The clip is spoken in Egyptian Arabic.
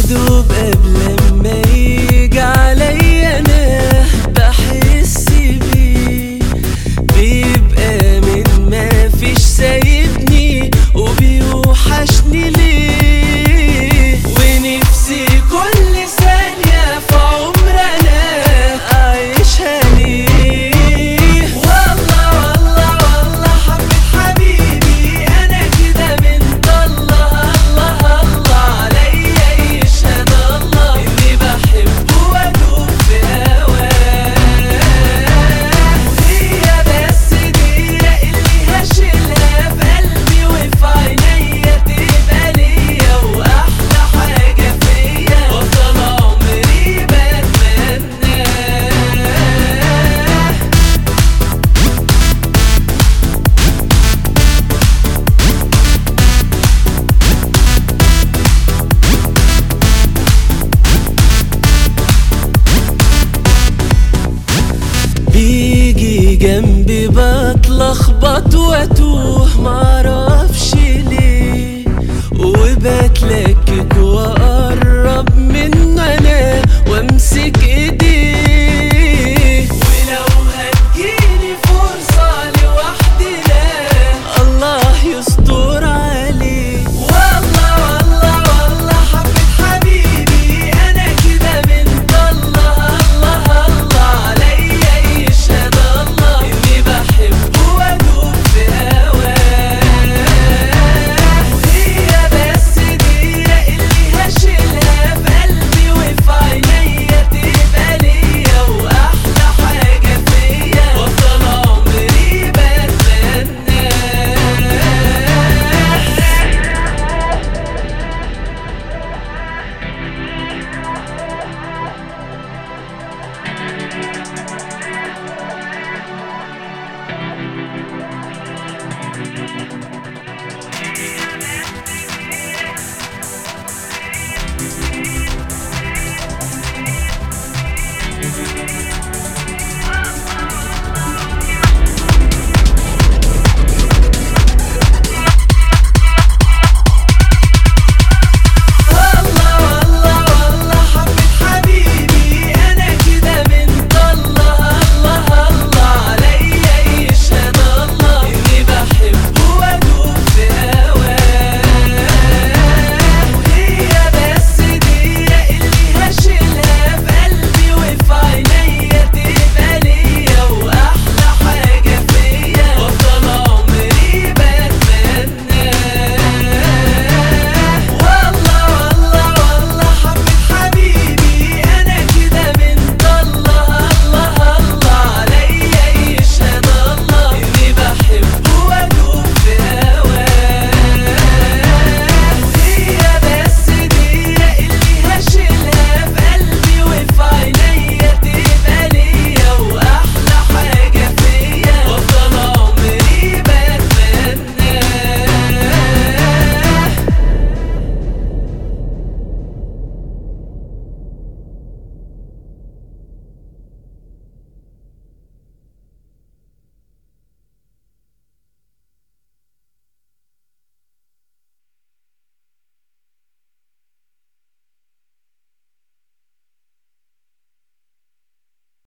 دوب قبل ما يجي عليا انا بحس بيه بيبقى من ما فيش سايبني وبيوحشني ليه ونفسي كل ثانية في عمرنا أعيشها ليه والله والله والله حبيت حبيبي أنا كده من الله الله الله عليا يشهد الله إني بحبه وأدوب في هواه هي بس دقيقة اللي هشيلها في قلبي وفي عينيا تبقى ليا وأحلى حاجة فيا وأفضل عمري بتمنى بيجي جنبي بتلخبط واتوه معرفش ليه وبتلكك واقرب من